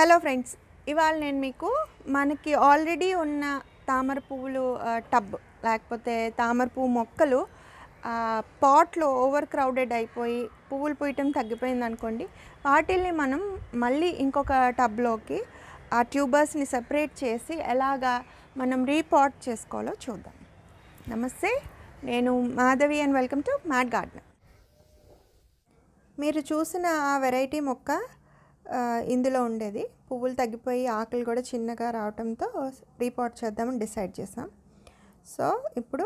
hello friends ఇవాళ నేను మీకు మనకి ఆల్రెడీ ఉన్న తామర పువ్వులు ఆ, టబ్ లేకపోతే తామర పువ్వు మొక్కలు ఆ, పాట్లో ఓవర్ క్రౌడెడ్ అయిపోయి పువ్వులు పూయటం తగ్గిపోయింది అనుకోండి వాటిల్ని మనం మళ్ళీ ఇంకొక టబ్లోకి ఆ ట్యూబర్స్ని సెపరేట్ చేసి ఎలాగా మనం రీపాట్ చేసుకోవాలో చూద్దాం నమస్తే నేను Madhavi and welcome to mat garden మీరు చూసిన ఆ వెరైటీ మొక్క ఆ, ఇందులో ఉండేది పువ్వులు తగ్గిపోయి ఆకులు కూడా చిన్నగా రావడంతో రీపాట్ చేద్దామని డిసైడ్ చేసాం సో ఇప్పుడు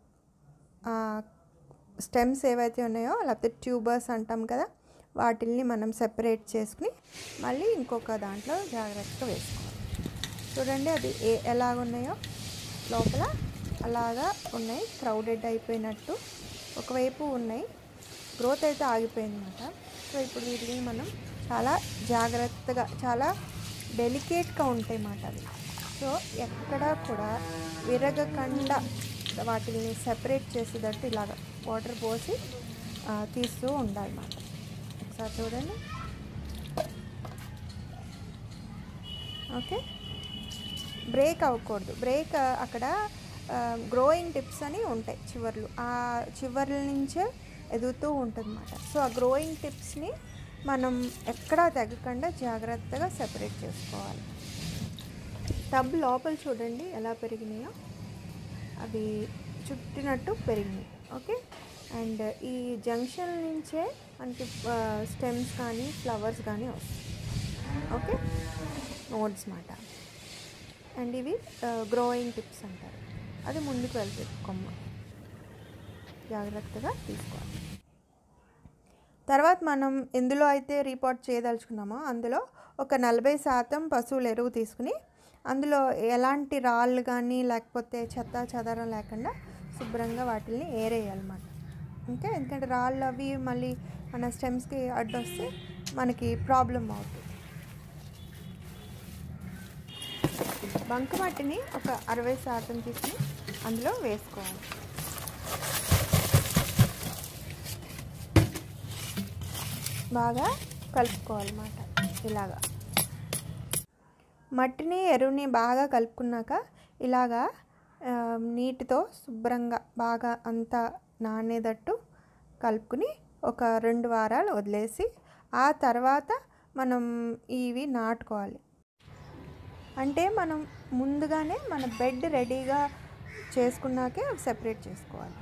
స్టెమ్స్ ఏవైతే ఉన్నాయో లేకపోతే ట్యూబర్స్ అంటాం కదా వాటిల్ని మనం సెపరేట్ చేసుకుని మళ్ళీ ఇంకొక దాంట్లో జాగ్రత్తగా వేసుకోవాలి చూడండి అది ఏ ఎలాగున్నాయో లోపల అలాగా ఉన్నాయి క్రౌడెడ్ అయిపోయినట్టు ఒకవైపు ఉన్నాయి గ్రోత్ అయితే ఆగిపోయిందన్నమాట సో ఇప్పుడు వీటిని మనం చాలా జాగ్రత్తగా చాలా డెలికేట్గా ఉంటాయి అన్నమాట అవి సో ఎక్కడా కూడా విరగకుండా వాటిని సెపరేట్ చేసేటట్టు ఇలాగ వాటర్ పోసి ఆ, తీస్తూ ఉండాలన్నమాట ఒకసారి చూడండి ఓకే బ్రేక్ అవ్వకూడదు బ్రేక్ అక్కడ గ్రోయింగ్ టిప్స్ అని ఉంటాయి చివర్లు ఆ చివర్ల నుంచే ఎదుగుతూ ఉంటుందన్నమాట సో ఆ గ్రోయింగ్ టిప్స్ని మనం ఎక్కడా తగ్గకుండా జాగ్రత్తగా సెపరేట్ చేసుకోవాలి టబ్ లోపల చూడండి ఎలా పెరిగినాయో అవి చుట్టినట్టు పెరిగినాయి ఓకే అండ్ ఈ జంక్షన్ నుంచే మనకి స్టెమ్స్ కానీ ఫ్లవర్స్ కానీ వస్తాయి ఓకే నోట్స్ మాట అండ్ ఇవి గ్రోయింగ్ టిప్స్ అంటారు అది ముందుకు వెళ్తుంది కొమ్మ జాగ్రత్తగా తీసుకోవాలి తర్వాత మనం ఎందులో అయితే రిపోర్ట్ చేయదలుచుకున్నామో అందులో ఒక నలభై శాతం పశువుల ఎరువు తీసుకుని అందులో ఎలాంటి రాళ్ళు కానీ లేకపోతే చెత్త చెదారం లేకుండా శుభ్రంగా వాటిని ఏరేయాలన్నమాట ఓకే ఎందుకంటే రాళ్ళు అవి మళ్ళీ మన స్టెమ్స్కి అడ్డొస్తే మనకి ప్రాబ్లం అవుతుంది బంకమట్టిని ఒక అరవై శాతం తీసుకుని అందులో వేసుకోవాలి బాగా కలుపుకోవాలన్నమాట ఇలాగా మట్టిని ఎరువుని బాగా కలుపుకున్నాక ఇలాగా ఆ, నీటితో శుభ్రంగా బాగా అంతా నానేటట్టు కలుపుకుని ఒక రెండు వారాలు వదిలేసి ఆ తర్వాత మనం ఇవి నాటుకోవాలి అంటే మనం ముందుగానే మన బెడ్ రెడీగా చేసుకున్నాకే అవి సెపరేట్ చేసుకోవాలి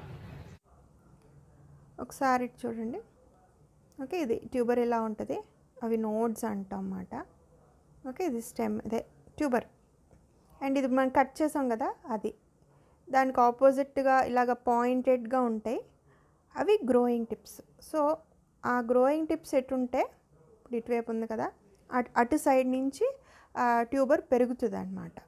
ఒకసారి ఇటు చూడండి ఓకే ఇది ట్యూబర్ ఇలా ఉంటుంది అవి నోడ్స్ అంటాం అన్నమాట ఓకే ఇది స్టెమ్ ఇదే ట్యూబర్ అండ్ ఇది మనం కట్ చేసాం కదా అది దానికి ఆపోజిట్గా ఇలాగ పాయింటెడ్గా ఉంటాయి అవి గ్రోయింగ్ టిప్స్ సో ఆ గ్రోయింగ్ టిప్స్ ఎటుంటే ఇప్పుడు ఇటువైపు ఉంది కదా అటు అటు సైడ్ నుంచి ఆ ట్యూబర్ పెరుగుతుంది అనమాట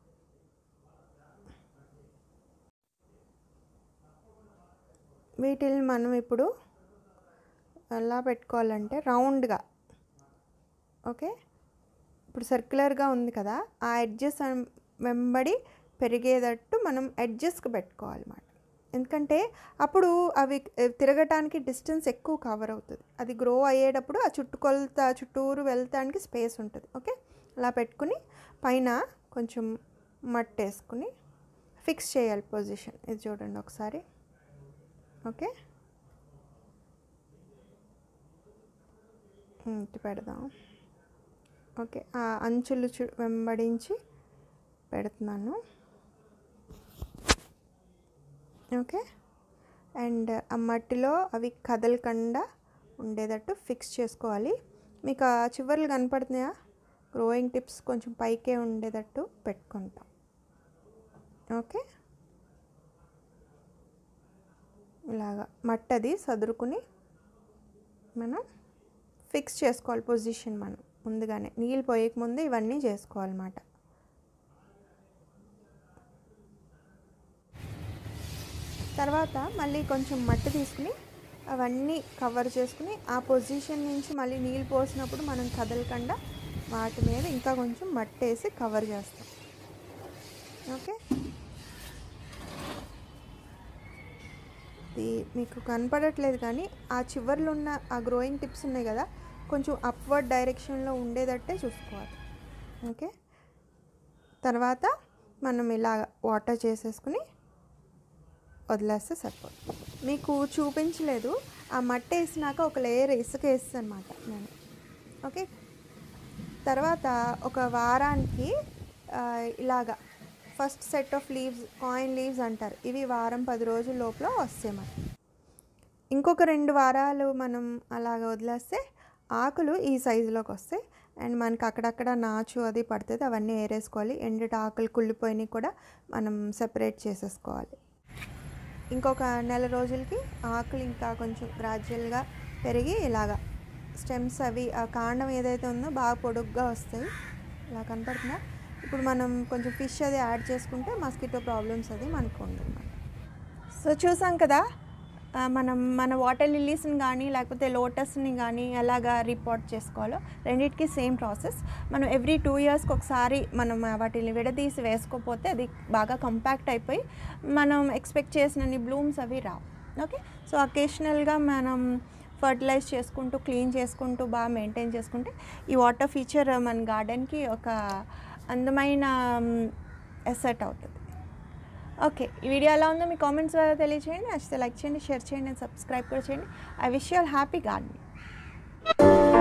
వీటిని మనం ఇప్పుడు ఎలా పెట్టుకోవాలంటే రౌండ్గా ఓకే ఇప్పుడు సర్క్యులర్గా ఉంది కదా ఆ ఎడ్జెస్ వెంబడి పెరిగేటట్టు మనం ఎడ్జెస్కి పెట్టుకోవాలన్నమాట ఎందుకంటే అప్పుడు అవి తిరగటానికి డిస్టెన్స్ ఎక్కువ కవర్ అవుతుంది అది గ్రో అయ్యేటప్పుడు ఆ చుట్టుకొలత చుట్టూరు వెళ్తానికి స్పేస్ ఉంటుంది ఓకే అలా పెట్టుకుని పైన కొంచెం మట్టి వేసుకుని ఫిక్స్ చేయాలి పొజిషన్ ఇది చూడండి ఒకసారి ఓకే ఉమ్, ఇటు పెడదాం ఓకే ఆ అంచులు చు వెంబడించి పెడుతున్నాను ఓకే అండ్ ఆ మట్టిలో అవి కదలకుండా ఉండేటట్టు ఫిక్స్ చేసుకోవాలి మీకు ఆ చివర్లు కనపడుతున్నాయా గ్రోయింగ్ టిప్స్ కొంచెం పైకే ఉండేటట్టు పెట్టుకుంటాం ఓకే ఇలాగా మట్టి అది సదురుకుని మనం ఫిక్స్ చేసుకోవాలి పొజిషన్ మనం ముందుగానే నీళ్ళు పోయక ముందు ఇవన్నీ చేసుకోవాలన్నమాట తర్వాత మళ్ళీ కొంచెం మట్టి తీసుకుని అవన్నీ కవర్ చేసుకుని ఆ పొజిషన్ నుంచి మళ్ళీ నీళ్ళు పోసినప్పుడు మనం కదలకుండా వాటి మీద ఇంకా కొంచెం మట్టి వేసి కవర్ చేస్తాం ఓకే ఇది మీకు కనపడట్లేదు కానీ ఆ చివర్లో ఉన్న ఆ గ్రోయింగ్ టిప్స్ ఉన్నాయి కదా కొంచెం అప్వర్డ్ డైరెక్షన్లో ఉండేటట్టే చూసుకోవాలి ఓకే తర్వాత మనం ఇలా వాటర్ చేసేసుకుని వదిలేస్తే సరిపోతుంది మీకు చూపించలేదు ఆ మట్టి వేసినాక ఒక లేయర్ ఇసుక వేస్తాను అనమాట నేను ఓకే తర్వాత ఒక వారానికి ఆ, ఇలాగా first set of leaves coin leaves అంటారు ఇవి వారం పది రోజుల లోపల వస్తాయి మనకి ఇంకొక రెండు వారాలు మనం అలాగ వదిలేస్తే ఆకులు ఈ సైజులోకి వస్తాయి అండ్ మనకి అక్కడక్కడ నాచు అది పడుతుంది అవన్నీ ఏరేసుకోవాలి ఎండిట ఆకులు కుళ్ళిపోయినవి కూడా మనం సెపరేట్ చేసేసుకోవాలి ఇంకొక నెల రోజులకి ఆకులు ఇంకా కొంచెం గ్రాడ్యువల్గా పెరిగి ఇలాగా స్టెమ్స్ అవి ఆ కాండం ఏదైతే ఉందో బాగా పొడుగ్గా వస్తాయి ఇలా కనపడుతుందా ఇప్పుడు మనం కొంచెం ఫిష్ అది యాడ్ చేసుకుంటే మస్కిటో ప్రాబ్లమ్స్ అది మనకు ఉండదు సో చూసాం కదా ఆ, మనం మన వాటర్ లిల్లీస్ని కానీ లేకపోతే లోటస్ని కానీ ఎలాగా రిపోర్ట్ చేసుకోవాలో రెండింటికి సేమ్ ప్రాసెస్ మనం ఎవ్రీ టూ ఇయర్స్కి ఒకసారి మనం వాటిని విడదీసి వేసుకోకపోతే అది బాగా కంపాక్ట్ అయిపోయి మనం ఎక్స్పెక్ట్ చేసిన బ్లూమ్స్ అవి రావు ఓకే సో అకేషనల్గా మనం ఫర్టిలైజ్ చేసుకుంటూ క్లీన్ చేసుకుంటూ బాగా మెయింటైన్ చేసుకుంటే ఈ వాటర్ ఫీచర్ మన గార్డెన్కి ఒక అందమైన ఎసెట్ అవుతుంది ఓకే ఈ వీడియో ఎలా ఉందో మీ కామెంట్స్ ద్వారా తెలియచేయండి నచ్చితే లైక్ చేయండి షేర్ చేయండి అండ్ సబ్స్క్రైబ్ కూడా చేయండి I wish you all happy gardening